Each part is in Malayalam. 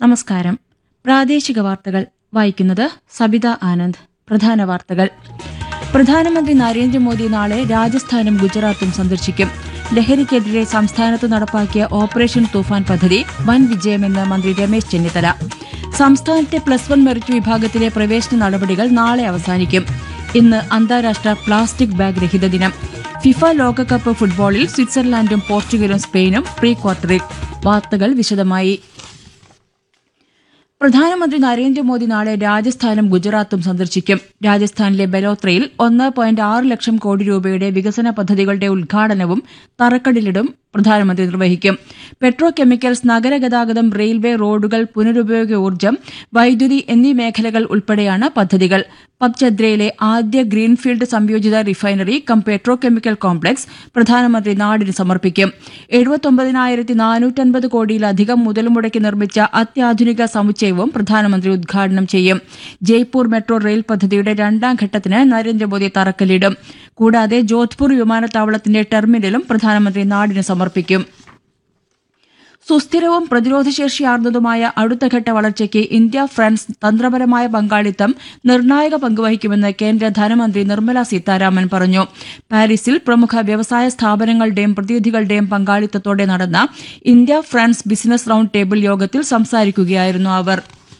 നമസ്കാരം പ്രാദേശിക വാർത്തകൾ വായിക്കുന്നത് സബിത ആനന്ദ് പ്രധാന വാർത്തകൾ പ്രധാനമന്ത്രി നരേന്ദ്രമോദി നാളെ രാജസ്ഥാനും ഗുജറാത്തും സന്ദർശിക്കും ലഹരിക്കെതിരെ സംസ്ഥാനത്ത് നടപ്പാക്കിയ ഓപ്പറേഷൻ തൂഫാൻ പദ്ധതി വൻ വിജയമെന്ന് മന്ത്രി രമേശ് ചെന്നിത്തല സംസ്ഥാനത്തെ പ്ലസ് വൺ മെറിറ്റ് വിഭാഗത്തിലെ പ്രവേശന നടപടികൾ നാളെ അവസാനിക്കും ഇന്ന് അന്താരാഷ്ട്ര പ്ലാസ്റ്റിക് ബാഗ് രഹിത ദിനം ഫിഫ ലോകകപ്പ് ഫുട്ബോളിൽ സ്വിറ്റ്സർലാൻഡും പോർച്ചുഗലും സ്പെയിനും പ്രീ ക്വാർട്ടറിൽ വാർത്തകൾ വിശദമായി പ്രധാനമന്ത്രി നരേന്ദ്രമോദി നാളെ രാജസ്ഥാനും ഗുജറാത്തും സന്ദർശിക്കും രാജസ്ഥാനിലെ ബലോത്രയിൽ ഒന്ന് പോയിന്റ് ആറ് ലക്ഷം കോടി രൂപയുടെ വികസന പദ്ധതികളുടെ ഉദ്ഘാടനവും തറക്കല്ലിടലും പ്രധാനമന്ത്രി നിർവഹിക്കും പെട്രോ കെമിക്കൽസ് നഗരഗതാഗതം റെയിൽവേ റോഡുകൾ പുനരുപയോഗ ഊർജ്ജം വൈദ്യുതി എന്നീ മേഖലകൾ ഉൾപ്പെടെയാണ് പദ്ധതികൾ പബ്ചദ്രയിലെ ആദ്യ ഗ്രീൻഫീൽഡ് സംയോജിത refinery cum petrochemical complex പ്രധാനമന്ത്രി നാടിന് സമർപ്പിക്കും എഴുപത്തൊമ്പതിനായിരത്തി നാനൂറ്റൻപത് കോടിയിലധികം മുതൽ മുടക്കി നിർമ്മിച്ച അത്യാധുനിക സമുച്ചയവും പ്രധാനമന്ത്രി ഉദ്ഘാടനം ചെയ്യും ജയ്പൂർ മെട്രോ റെയിൽ പദ്ധതിയുടെ രണ്ടാം ഘട്ടത്തിന് നരേന്ദ്രമോദി തറക്കല്ലിടും കൂടാതെ ജോധ്പൂർ വിമാനത്താവളത്തിന്റെ ടെർമിനലും പ്രധാനമന്ത്രി നാടിന് സമർപ്പിക്കും സുസ്ഥിരവും പ്രതിരോധശേഷിയാർന്നതുമായ അടുത്തഘട്ട വളർച്ചയ്ക്ക് ഇന്ത്യ ഫ്രാൻസ് തന്ത്രപരമായ പങ്കാളിത്തം നിർണായക പങ്കുവഹിക്കുമെന്ന് കേന്ദ്ര ധനമന്ത്രി നിർമ്മല സീതാരാമൻ പറഞ്ഞു പാരീസിൽ പ്രമുഖ വ്യവസായ സ്ഥാപനങ്ങളുടെയും പ്രതിനിധികളുടെയും പങ്കാളിത്തത്തോടെ നടന്ന India France business round table യോഗത്തിൽ സംസാരിക്കുകയായിരുന്നു അവർ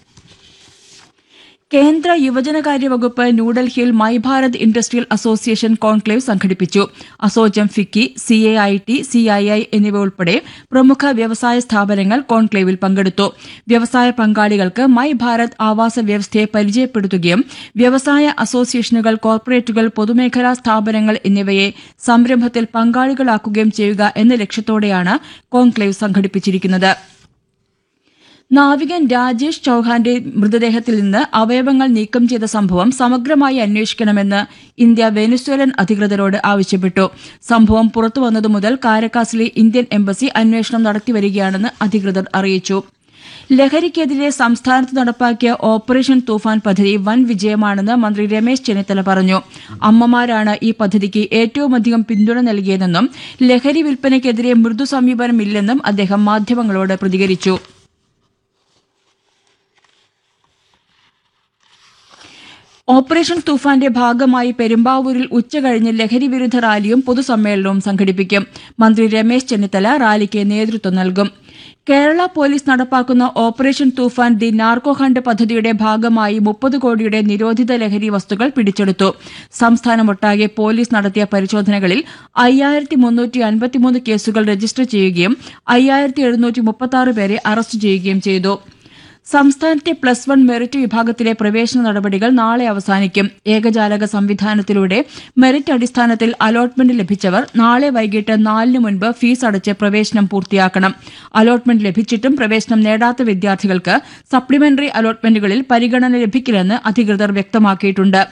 കേന്ദ്ര യുവജനകാര്യ വകുപ്പ് ന്യൂഡൽഹിയിൽ my Bharat industrial association conclave സംഘടിപ്പിച്ചു ASSOCHAM FICCI C A I T C I I എന്നിവ ഉൾപ്പെടെ പ്രമുഖ വ്യവസായ സ്ഥാപനങ്ങൾ കോൺക്ലേവിൽ പങ്കെടുത്തു വ്യവസായ പങ്കാളികൾക്ക് മൈ ഭാരത് ആവാസ വ്യവസ്ഥയെ പരിചയപ്പെടുത്തുകയും വ്യവസായ അസോസിയേഷനുകൾ കോർപ്പറേറ്റുകൾ പൊതുമേഖലാ സ്ഥാപനങ്ങൾ എന്നിവയെ സംരംഭത്തിൽ പങ്കാളികളാക്കുകയും ചെയ്യുക എന്ന ലക്ഷ്യത്തോടെയാണ് കോൺക്ലേവ് സംഘടിപ്പിച്ചിരിക്കുന്നത് നാവികൻ രാജേഷ് ചൌഹാന്റെ മൃതദേഹത്തിൽ നിന്ന് അവയവങ്ങൾ നീക്കം ചെയ്ത സംഭവം സമഗ്രമായി അന്വേഷിക്കണമെന്ന് ഇന്ത്യ വെനിസ്വേലൻ അധികൃതരോട് ആവശ്യപ്പെട്ടു സംഭവം പുറത്തുവന്നതു മുതൽ കാരക്കാസിലെ ഇന്ത്യൻ എംബസി അന്വേഷണം നടത്തിവരികയാണെന്ന് അധികൃതർ അറിയിച്ചു ലഹരിക്കെതിരെ സംസ്ഥാനത്ത് നടപ്പാക്കിയ ഓപ്പറേഷൻ തൂഫാൻ പദ്ധതി വൻ വിജയമാണെന്ന് മന്ത്രി രമേശ് ചെന്നിത്തല പറഞ്ഞു അമ്മമാരാണ് ഈ പദ്ധതിക്ക് ഏറ്റവുമധികം പിന്തുണ നൽകിയതെന്നും ലഹരി വിൽപ്പനയ്ക്കെതിരെ മൃദു സമീപനമില്ലെന്നും അദ്ദേഹം മാധ്യമങ്ങളോട് പ്രതികരിച്ചു ഓപ്പറേഷൻ തൂഫാന്റെ ഭാഗമായി പെരുമ്പാവൂരിൽ ഉച്ചകഴിഞ്ഞ് ലഹരി വിരുദ്ധ റാലിയും പൊതുസമ്മേളനവും സംഘടിപ്പിക്കും മന്ത്രി രമേശ് ചെന്നിത്തല റാലിക്ക് നേതൃത്വം നൽകും കേരള പോലീസ് നടപ്പാക്കുന്ന operation Toofan the narco hunt പദ്ധതിയുടെ ഭാഗമായി മുപ്പത് കോടിയുടെ നിരോധിത ലഹരി വസ്തുക്കൾ പിടിച്ചെടുത്തു സംസ്ഥാനമൊട്ടാകെ പോലീസ് നടത്തിയ പരിശോധനകളിൽ അയ്യായിരത്തി മുന്നൂറ്റി അൻപത്തിമൂന്ന് കേസുകൾ രജിസ്റ്റർ ചെയ്യുകയും അയ്യായിരത്തി എഴുന്നൂറ്റി മുപ്പത്തി ആറ് പേരെ അറസ്റ്റ് ചെയ്യുകയും ചെയ്തു സംസ്ഥാനത്തെ പ്ലസ് വൺ മെറിറ്റ് വിഭാഗത്തിലെ പ്രവേശന നടപടികൾ നാളെ അവസാനിക്കും ഏകജാലക സംവിധാനത്തിലൂടെ മെറിറ്റ് അടിസ്ഥാനത്തിൽ അലോട്ട്മെന്റ് ലഭിച്ചവർ നാളെ വൈകിട്ട് നാലിന് മുൻപ് ഫീസ് അടച്ച് പ്രവേശനം പൂർത്തിയാക്കണം അലോട്ട്മെന്റ് ലഭിച്ചിട്ടും പ്രവേശനം നേടാത്ത വിദ്യാർത്ഥികൾക്ക് സപ്ലിമെന്ററി അലോട്ട്മെന്റുകളിൽ പരിഗണന ലഭിക്കില്ലെന്ന് അധികൃതർ വ്യക്തമാക്കിയിട്ടുണ്ട്